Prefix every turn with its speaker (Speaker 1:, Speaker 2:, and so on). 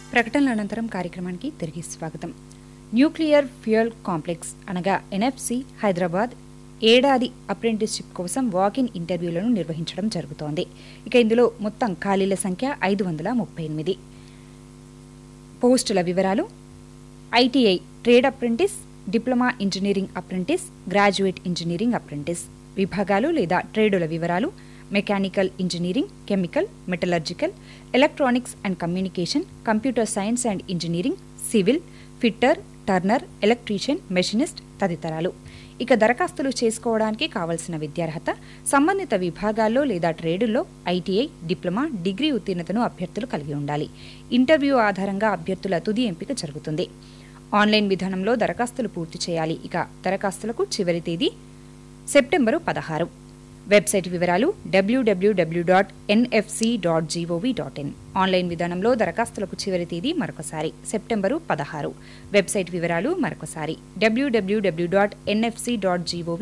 Speaker 1: ప్రకటనల అనంతరం కార్యక్రమానికి తిరిగి స్వాగతం న్యూక్లియర్ ఫ్యూయల్ కాంప్లెక్స్ అనగా ఎన్ఎఫ్సి హైదరాబాద్ ఏడాది అప్రెంటిస్షిప్ కోసం వాకిన్ ఇంటర్వ్యూలను నిర్వహించడం జరుగుతోంది ఇక ఇందులో మొత్తం ఖాళీల సంఖ్య ఐదు వందల ముప్పై ఎనిమిది పోస్టుల వివరాలు ITI trade apprentice diploma engineering apprentice graduate engineering apprentice విభాగాలు లేదా ట్రేడుల వివరాలు mechanical engineering chemical metallurgical electronics and communication computer science and engineering civil fitter turner electrician machinist తదితరాలు ఇక దరఖాస్తులు చేసుకోవడానికి కావలసిన విద్యార్హత సంబంధిత విభాగాల్లో లేదా ట్రేడుల్లో ఐటీఐ డిప్లొమా డిగ్రీ ఉత్తీర్ణతను అభ్యర్థులు కలిగి ఉండాలి ఇంటర్వ్యూ ఆధారంగా అభ్యర్థుల తుది ఎంపిక జరుగుతుంది ఆన్లైన్ విధానంలో దరఖాస్తులు పూర్తి చేయాలి ఇక దరఖాస్తులకు చివరి తేదీ సెప్టెంబరు పదహారు వెబ్సైట్ వివరాలు W W W dot NFC dot G O V dot in online విధానంలో దరఖాస్తులకు చివరి తేదీ మరొకసారి సెప్టెంబరు పదహారు వెబ్సైట్ వివరాలు మరొకసారి W W W dot NFC dot GOV